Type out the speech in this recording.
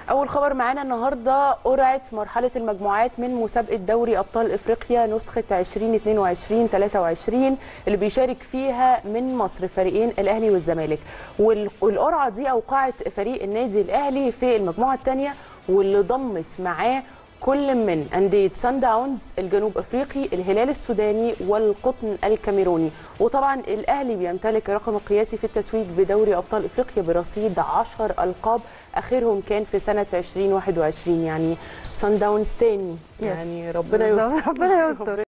اول خبر معانا النهارده قرعه مرحله المجموعات من مسابقه دوري ابطال افريقيا نسخه 2022 23 اللي بيشارك فيها من مصر فريقين الاهلي والزمالك والقرعه دي اوقعت فريق النادي الاهلي في المجموعه الثانيه واللي ضمت معاه كل من أندية سان داونز الجنوب أفريقي الهلال السوداني والقطن الكاميروني وطبعا الأهلي بيمتلك رقم قياسي في التتويج بدوري أبطال أفريقيا برصيد 10 ألقاب آخرهم كان في سنة 2021 يعني سان داونز تاني يعني ربنا يستر ربنا يستر